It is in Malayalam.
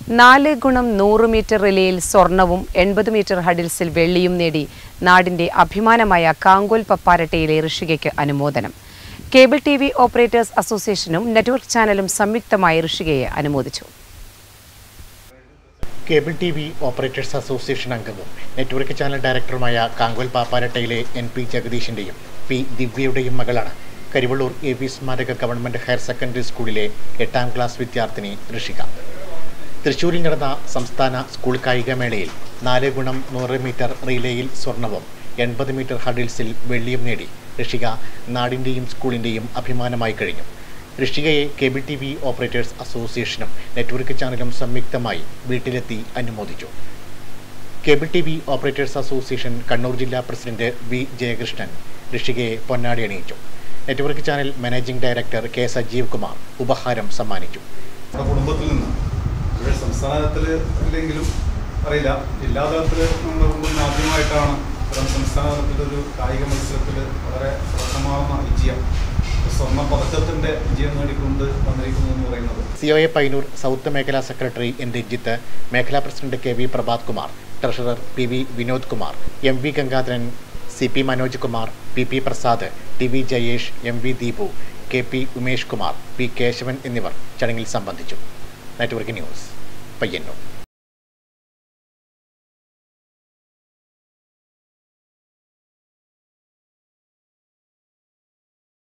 നാല് ഗുണം നൂറ് മീറ്റർ റിലേയിൽ സ്വർണവും എൺപത് മീറ്റർ ഹഡിൽസിൽ വെള്ളിയും നേടി നാടിന്റെ അഭിമാനമായ കാങ്കോൽ പപ്പാരട്ടയിലെ ഋഷികയ്ക്ക് അനുമോദനം കേബിൾ ടി വി ഓപ്പറേറ്റേഴ്സ് അസോസിയേഷനും നെറ്റ്വർക്ക് ചാനലും സംയുക്തമായി ഋഷികയെ അനുമോദിച്ചു cable T V operators association അംഗവും നെറ്റ്വർക്ക് ചാനൽ ഡയറക്ടറുമായ കാങ്കോൽ പാപ്പാരട്ടയിലെ എൻ പി ജഗദീഷിൻ്റെയും പി ദിവ്യയുടെയും മകളാണ് കരിവള്ളൂർ എ വി സ്മാരക ഗവൺമെൻറ് ഹയർ സെക്കൻഡറി സ്കൂളിലെ എട്ടാം ക്ലാസ് വിദ്യാർത്ഥിനി ഋഷിക തൃശ്ശൂരിൽ നടന്ന സംസ്ഥാന സ്കൂൾ കായികമേളയിൽ നാല് ഗുണം നൂറ് മീറ്റർ റിലേയിൽ സ്വർണവും എൺപത് മീറ്റർ ഹഡിൽസിൽ വെള്ളിയും നേടി ഋഷിക നാടിൻ്റെയും സ്കൂളിൻ്റെയും അഭിമാനമായി കഴിഞ്ഞു ഋഷികയെ കേബിൾ ടി വി ഓപ്പറേറ്റേഴ്സ് അസോസിയേഷനും നെറ്റ്വർക്ക് ചാനലും സംയുക്തമായി വീട്ടിലെത്തി അനുമോദിച്ചു cable T V operators association Kannur ജില്ലാ പ്രസിഡന്റ് വി ജയകൃഷ്ണൻ ഋഷികയെ പൊന്നാടി അണിയിച്ചു network channel managing director K Sajeev Kumar ഉപഹാരം സമ്മാനിച്ചു നമ്മുടെ കുടുംബത്തിൽ നിന്ന് ഇവിടെ സംസ്ഥാനത്തിൽ ഇല്ലെങ്കിലും അറിയില്ല ജില്ലാ തലത്തിൽ നമ്മുടെ കുടുംബത്തിന് ആദ്യമായിട്ടാണ് ഇത്തരം സംസ്ഥാന തലത്തിലൊരു കായിക മത്സരത്തിൽ വളരെ പ്രഥമമാർന്ന വിജയം സ്വർണ്ണ പതക്കത്തിൻ്റെ വിജയം നേടിക്കൊണ്ട് വന്നിരിക്കുന്നു എന്ന് പറയുന്നത് C O A Painur south മേഖലാ സെക്രട്ടറി എൻ രഞ്ജിത്ത് മേഖലാ president K V Prabhath Kumar treasurer P V Vinod Kumar M V Gangadharan C P Manoj Kumar P P Prasad T V Jayesh M V Deepu K P Umesh Kumar P Kesavan എന്നിവർ ചടങ്ങിൽ സംബന്ധിച്ചു നെറ്റ്വർക്ക് ന്യൂസ് പയ്യന്നൂർ